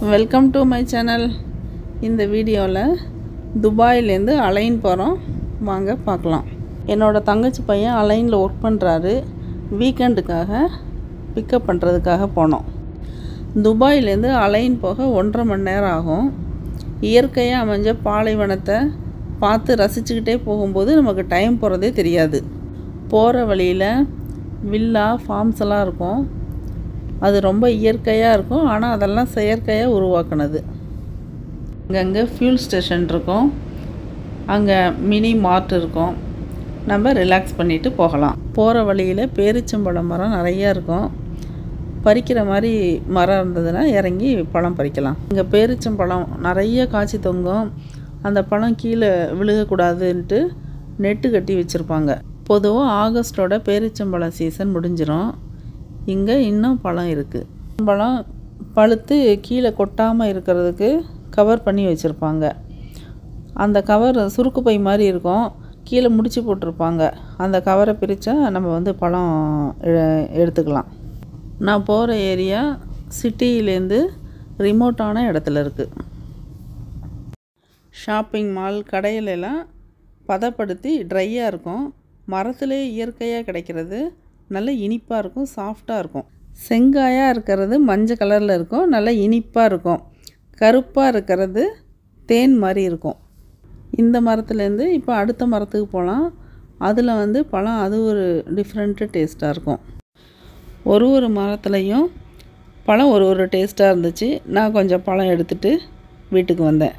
welcome to my channel இந்த வீடியோவில் துபாயிலேருந்து align போகிறோம் வாங்க பார்க்கலாம் என்னோட தங்கச்சி பையன் அலைனில் ஒர்க் பண்ணுறாரு வீக்கெண்டுக்காக பிக்கப் பண்ணுறதுக்காக போனோம் துபாயிலேருந்து அலைன் போக ஒன்றரை மணி நேரம் ஆகும் இயற்கையாக அமைஞ்ச பாலைவனத்தை பார்த்து ரசிச்சுக்கிட்டே போகும்போது நமக்கு டைம் போகிறதே தெரியாது போகிற வழியில் வில்லா ஃபார்ம்ஸ் எல்லாம் இருக்கும் அது ரொம்ப இயற்கையாக இருக்கும் ஆனால் அதெல்லாம் செயற்கையாக உருவாக்குனது அங்கங்கே ஃபியூல் ஸ்டேஷன் இருக்கும் அங்கே மினி மார்ட் இருக்கும் நம்ம ரிலாக்ஸ் பண்ணிவிட்டு போகலாம் போகிற வழியில் பேரிச்சம்பழம் மரம் நிறையா இருக்கும் பறிக்கிற மாதிரி மரம் இருந்ததுன்னா இறங்கி பழம் பறிக்கலாம் இங்கே பேரிச்சம்பழம் நிறைய காய்ச்சி தொங்கும் அந்த பழம் கீழே விழுகக்கூடாதுன்ட்டு நெட்டு கட்டி வச்சுருப்பாங்க பொதுவாக ஆகஸ்டோட பேரிச்சம்பழம் சீசன் முடிஞ்சிடும் இங்கே இன்னும் பழம் இருக்குது பழம் பழுத்து கீழே கொட்டாமல் இருக்கிறதுக்கு கவர் பண்ணி வச்சுருப்பாங்க அந்த கவர் சுருக்கு பை மாதிரி இருக்கும் கீழே முடிச்சு போட்டிருப்பாங்க அந்த கவரை பிரித்தா நம்ம வந்து பழம் எ- எடுத்துக்கலாம் நான் போகிற ஏரியா சிட்டியிலேருந்து ரிமோட்டான இடத்துல இருக்குது ஷாப்பிங் மால் கடையிலெல்லாம் பதப்படுத்தி ட்ரையாக இருக்கும் மரத்திலே இயற்கையாக கிடைக்கிறது நல்ல இனிப்பாக இருக்கும் சாஃப்டாக இருக்கும் செங்காயாக இருக்கிறது மஞ்சள் கலரில் இருக்கும் நல்ல இனிப்பாக இருக்கும் கருப்பாக இருக்கிறது தேன் மாதிரி இருக்கும் இந்த மரத்துலேருந்து இப்போ அடுத்த மரத்துக்கு போகலாம் அதில் வந்து பழம் அது ஒரு டிஃப்ரெண்ட்டு டேஸ்ட்டாக இருக்கும் ஒரு ஒரு மரத்துலேயும் பழம் ஒரு ஒரு டேஸ்ட்டாக இருந்துச்சு நான் கொஞ்சம் பழம் எடுத்துகிட்டு வீட்டுக்கு வந்தேன்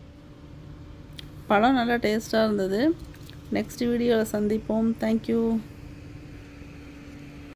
பழம் நல்லா டேஸ்ட்டாக இருந்தது நெக்ஸ்ட் வீடியோவில் சந்திப்போம் தேங்க்யூ